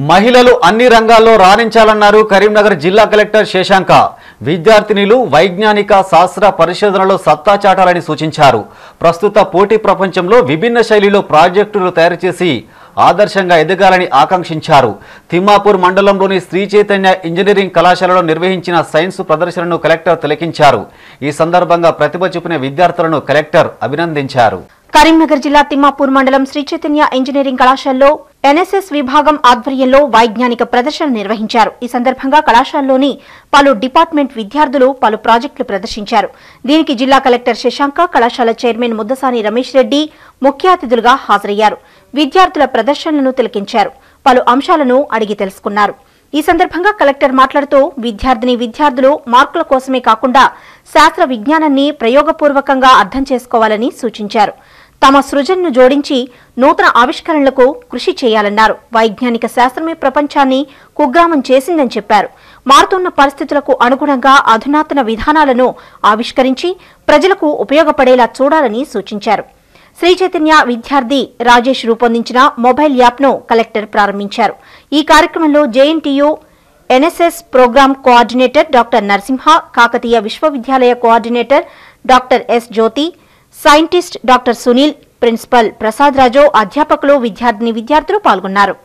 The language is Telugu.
మహిళలు అన్ని రంగాల్లో రాణించాలన్నారు కరీంనగర్ జిల్లా కలెక్టర్ శశాంక విద్యార్థినిలు వైజ్ఞానిక శాస్త్ర పరిశోధనలో సత్తా చాటాలని సూచించారు ప్రస్తుత పోటీ ప్రపంచంలో విభిన్న శైలిలో ప్రాజెక్టులు తయారు చేసి ఆదర్శంగా ఎదగాలని ఆకాంక్షించారు తిమ్మాపూర్ మండలంలోని శ్రీ చైతన్య ఇంజనీరింగ్ కళాశాలలో నిర్వహించిన సైన్స్ ప్రదర్శనను కలెక్టర్ తిలకించారు ఈ సందర్భంగా ప్రతిభ చూపిన విద్యార్థులను కలెక్టర్ అభినందించారు కరీంనగర్ జిల్లా తిమ్మాపూర్ మండలం శ్రీ చైతన్య ఇంజనీరింగ్ కళాశాలలో ఎన్ఎస్ఎస్ విభాగం ఆధ్వర్యంలో వైజ్ఞానిక ప్రదర్శన నిర్వహించారు ఈ సందర్భంగా కళాశాలలోని పలు డిపార్ట్మెంట్ విద్యార్థులు పలు ప్రాజెక్టులు ప్రదర్శించారు దీనికి జిల్లా కలెక్టర్ శశాంక కళాశాల చైర్మన్ ముద్దసాని రమేష్ రెడ్డి ముఖ్య అతిథులుగా హాజరయ్యారు విద్యార్థుల ప్రదర్శనలను తిలకించారు పలు అంశాలను అడిగి తెలుసుకున్నారు ఈ సందర్భంగా కలెక్టర్ మాట్లాడుతూ విద్యార్థిని విద్యార్థులు మార్కుల కోసమే కాకుండా శాస్త్ర విజ్ఞానాన్ని ప్రయోగపూర్వకంగా అర్థం చేసుకోవాలని సూచించారు తమ సృజనను జోడించి నూతన ఆవిష్కరణలకు కృషి చేయాలన్నారు వైజ్ఞానిక శాస్త్రమే ప్రపంచాన్ని కుగ్రామం చేసిందని చెప్పారు మారుతున్న పరిస్థితులకు అనుగుణంగా అధునాతన విధానాలను ఆవిష్కరించి ప్రజలకు ఉపయోగపడేలా చూడాలని సూచించారు శ్రీ చైతన్య విద్యార్థి రాజేష్ రూపొందించిన మొబైల్ యాప్ను కలెక్టర్ ప్రారంభించారు ఈ కార్యక్రమంలో JNTU NSS program coordinator doctor Narasimha Kakatiya విశ్వవిద్యాలయ coordinator doctor S Jyothi scientist doctor Sunil principal Prasad Raju అధ్యాపకులు విద్యార్థిని విద్యార్థులు పాల్గొన్నారు